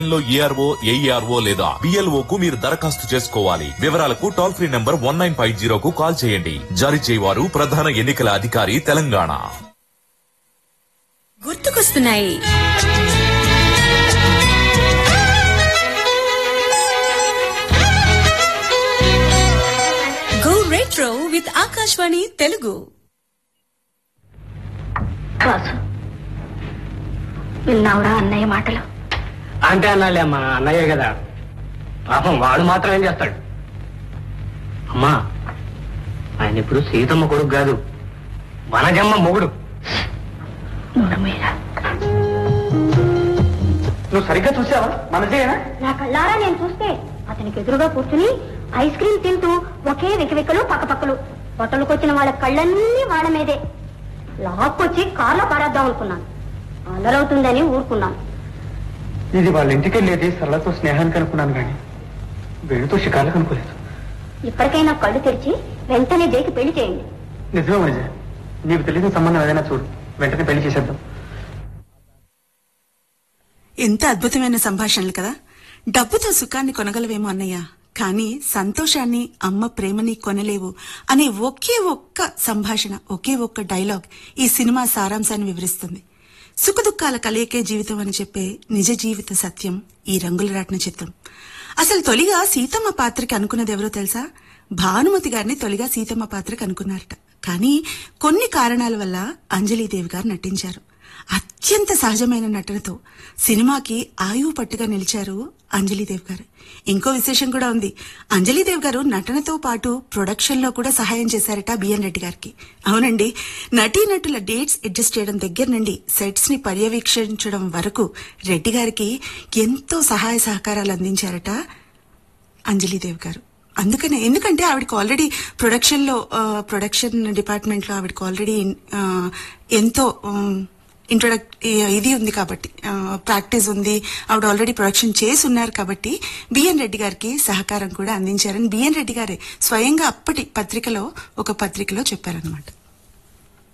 లో ARO AERO లేదా BLO కు మీరు దరఖాస్తు చేసుకోవాలి వివరాలకు toll free number one nine five జీరోకు కాల్ చేయండి జారీ చేయవారు ప్రధాన ఎన్నికల అధికారి తెలంగాణ గుర్తుకొస్తున్నాయి go retro with Akashvani Telugu Vasu విన్నావురా అన్నయ్య మాటలు అంటే అన్నాలే అమ్మా అన్నయ్య కదా పాపం వాడు మాత్రం ఏం చేస్తాడు అమ్మా ఆయన ఇప్పుడు సీతమ్మ కొడుకు కాదు వనజమ్మ మొగుడు నోరమీరా నువ్వు సరిగ్గా చూసావా మనసేనా నా కళ్ళారా నేను చూస్తే అతనికి ఎదురుగా కూర్చుని ఐస్ క్రీమ్ తింటూ ఒకే వెకివెక్కలు పక్కపక్కలు హోటల్కి వాళ్ళ కళ్ళన్నీ వాళ్ళ మీదే లాక్కొచ్చి కార్లో పారేద్దాం అనుకున్నాను అల్లరవుతుందని ఊరుకున్నాను ఇది వాళ్ళ ఇంటికి వెళ్ళేది సరళతో స్నేహానికి అనుకున్నాను కానీ వీడితో షికార్లకు అనుకోలేదు ఇప్పటికైనా కళ్ళు తెరిచి వెంటనే జైకి పెళ్లి చేయండి నిజమే మనిజ నీకు తెలియని సంబంధం ఏదైనా చూడు వెంటనే పెళ్లి చేసేద్దాం ఎంత అద్భుతమైన సంభాషణలు కదా డబ్బుతో సుఖాన్ని కొనగలవేమో అన్నయ్య కానీ సంతోషాన్ని అమ్మ ప్రేమని కొనలేవు అనే ఒకే ఒక్క సంభాషణ ఒకే ఒక్క డైలాగ్ ఈ సినిమా సారాంశాన్ని వివరిస్తుంది సుఖదుఖాల కలయికే జీవితం అని చెప్పే నిజ జీవిత సత్యం ఈ రంగుల రాట్న చిత్రం అసలు తొలిగా సీతమ్మ పాత్రకి అనుకున్నది ఎవరో తెలుసా భానుమతి గారిని తొలిగా సీతమ్మ పాత్రకి అనుకున్నారట కానీ కొన్ని కారణాల వల్ల అంజలీదేవి గారు నటించారు అత్యంత సహజమైన నటనతో సినిమాకి ఆయువు పట్టుగా నిలిచారు అంజలీదేవ్ గారు ఇంకో విశేషం కూడా ఉంది అంజలీదేవ్ గారు నటనతో పాటు ప్రొడక్షన్ లో కూడా సహాయం చేశారట బిఎన్ రెడ్డి గారికి అవునండి నటీనటుల డేట్స్ అడ్జస్ట్ చేయడం దగ్గర నుండి సెట్స్ ని పర్యవేక్షించడం వరకు రెడ్డి గారికి ఎంతో సహాయ సహకారాలు అందించారట అంజలీదేవ్ గారు అందుకనే ఎందుకంటే ఆవిడకి ఆల్రెడీ ప్రొడక్షన్ లో ప్రొడక్షన్ డిపార్ట్మెంట్ లో ఆవిడకి ఆల్రెడీ ఎంతో ఇంట్రొడక్ట్ ఇది ఉంది కాబట్టి ప్రాక్టీస్ ఉంది ఆవిడ ఆల్రెడీ ప్రొడక్షన్ చేసి ఉన్నారు కాబట్టి బిఎన్ రెడ్డి గారికి సహకారం కూడా అందించారని బిఎన్ రెడ్డి గారే స్వయంగా అప్పటి పత్రికలో ఒక పత్రికలో చెప్పారనమాట